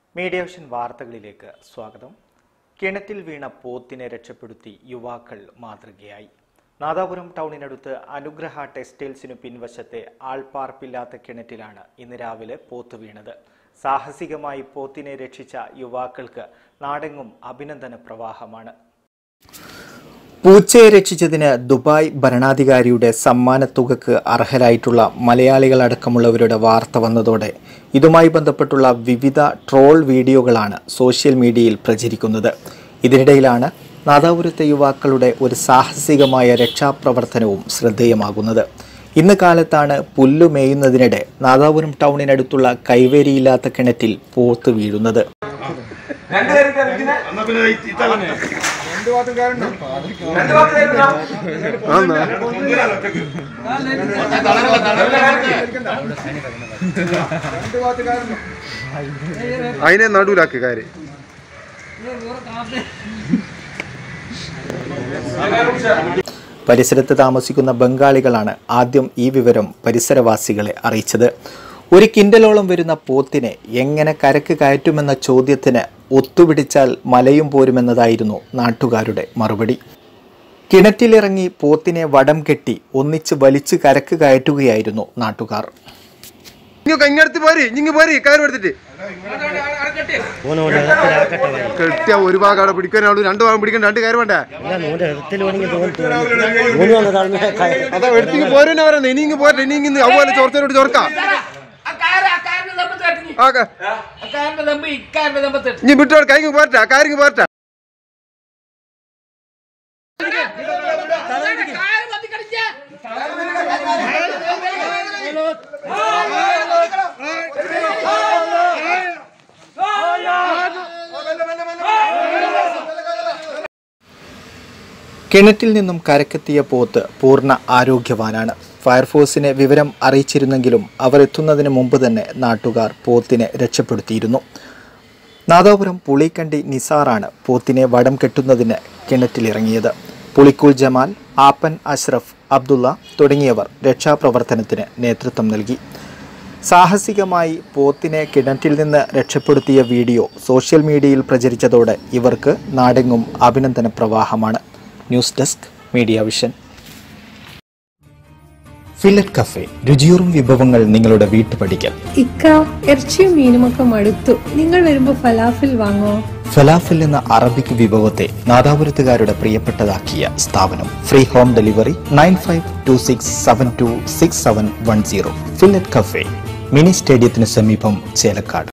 media vision വാർത്തകളിലേക്ക് സ്വാഗതം കിണറ്റിൽ വീണ പോത്തിനെ രക്ഷപ്പെടുത്തി യുവാക്കൾ മാതൃകയായി നാദാപുരം ടൗണിനടുത്ത് അനുഗ്രഹ ടെക്സ്റ്റൈൽസിനു പിൻവശത്തെ ആൾപ്പാർപ്പില്ലാത്ത കിണറ്റിലാണ് ഇന്ന് രാവിലെ പോത്ത് വീണത് സാഹസികമായി പോത്തിനെ രക്ഷിച്ച യുവാക്കൾക്ക് നാടെങ്ങും അഭിനന്ദന പ്രവാഹമാണ് പൂച്ചയെ രക്ഷിച്ചതിന് ദുബായ് ഭരണാധികാരിയുടെ സമ്മാനത്തുകക്ക് അർഹരായിട്ടുള്ള മലയാളികളടക്കമുള്ളവരുടെ വാർത്ത വന്നതോടെ ഇതുമായി ബന്ധപ്പെട്ടുള്ള വിവിധ ട്രോൾ വീഡിയോകളാണ് സോഷ്യൽ മീഡിയയിൽ പ്രചരിക്കുന്നത് ഇതിനിടയിലാണ് നാദാപുരത്തെ യുവാക്കളുടെ ഒരു സാഹസികമായ രക്ഷാപ്രവർത്തനവും ശ്രദ്ധേയമാകുന്നത് ഇന്ന് കാലത്താണ് പുല്ലു മേയുന്നതിനിടെ നാദാപുരം ടൗണിനടുത്തുള്ള കൈവേരിയില്ലാത്ത കിണറ്റിൽ പോത്ത് വീഴുന്നത് എന്നാ പിന്നെ ഈ- ഈ തല- അതിനെ നടുവിലാക്കി കാര്യം പരിസരത്ത് താമസിക്കുന്ന ബംഗാളികളാണ് ആദ്യം ഈ വിവരം പരിസരവാസികളെ അറിയിച്ചത് ഒരു കിൻഡലോളം വരുന്ന പോത്തിനെ എങ്ങനെ കരക്ക് കയറ്റുമെന്ന ചോദ്യത്തിന് ഒത്തുപിടിച്ചാൽ മലയും പോരുമെന്നതായിരുന്നു നാട്ടുകാരുടെ മറുപടി കിണറ്റിലിറങ്ങി പോത്തിനെ വടം കെട്ടി ഒന്നിച്ച് വലിച്ചു കരക്ക് കയറ്റുകയായിരുന്നു നാട്ടുകാർ ഇങ്ങ് ഇങ്ങടുത്ത് പോരി ഇങ്ങ് പോരി കയറ് എടുത്തിട്ട് കെട്ടിയ ഒരു ഭാഗം അവിടെ പിടിക്കാനുള്ളൂ രണ്ട് ഭാഗം പിടിക്കാൻ രണ്ട് കയറ് വേണ്ടേ അതാ എടുത്തിങ്ങ് പോരുന്ന പറയുന്നത് ഇനി ഇങ്ങ് പോരട്ടെ ഇനി ഇങ്ങ് അതുപോലെ ചോർച്ചയോട് ചോർക്കാം ആ ക- ഇനി വിട്ടോട് കൈക്ക് പോരട്ടെ കാര്യങ്ങ് പോരട്ടെ കിണറ്റിൽ നിന്നും കരക്കെത്തിയ പോത്ത് പൂർണ്ണ ആരോഗ്യവാനാണ് ഫയർഫോഴ്സിനെ വിവരം അറിയിച്ചിരുന്നെങ്കിലും അവർ എത്തുന്നതിന് മുമ്പ് തന്നെ നാട്ടുകാർ പോത്തിനെ രക്ഷപ്പെടുത്തിയിരുന്നു നാദാപുരം പുളിക്കണ്ടി നിസാറാണ് പോത്തിനെ വടം കെട്ടുന്നതിന് കിണറ്റിലിറങ്ങിയത് പുളിക്കൂൽ ജമാൽ ആപ്പൻ അഷ്റഫ് അബ്ദുള്ള തുടങ്ങിയവർ രക്ഷാപ്രവർത്തനത്തിന് നേതൃത്വം നൽകി സാഹസികമായി പോത്തിനെ കിണറ്റിൽ നിന്ന് രക്ഷപ്പെടുത്തിയ വീഡിയോ സോഷ്യൽ മീഡിയയിൽ പ്രചരിച്ചതോടെ ഇവർക്ക് നാടെങ്ങും അഭിനന്ദന പ്രവാഹമാണ് news desk media vision fillet cafe രുചിയൂറും വിഭവങ്ങൾ നിങ്ങളുടെ വീട്ടുപടിക്കൽ ഇക്ക ഇറച്ചിയും മീനുമൊക്കെ മടുത്തു നിങ്ങൾ വരുമ്പോ ഫലാഫിൽ വാങ്ങോ ഫലാഫിൽ എന്ന അറബിക് വിഭവത്തെ നാദാപുരത്തുകാരുടെ പ്രിയപ്പെട്ടതാക്കിയ സ്ഥാപനം free home delivery nine five two six seven two six seven one zero fillet cafe mini സ്റ്റേഡിയത്തിന് സമീപം ചേലക്കാട്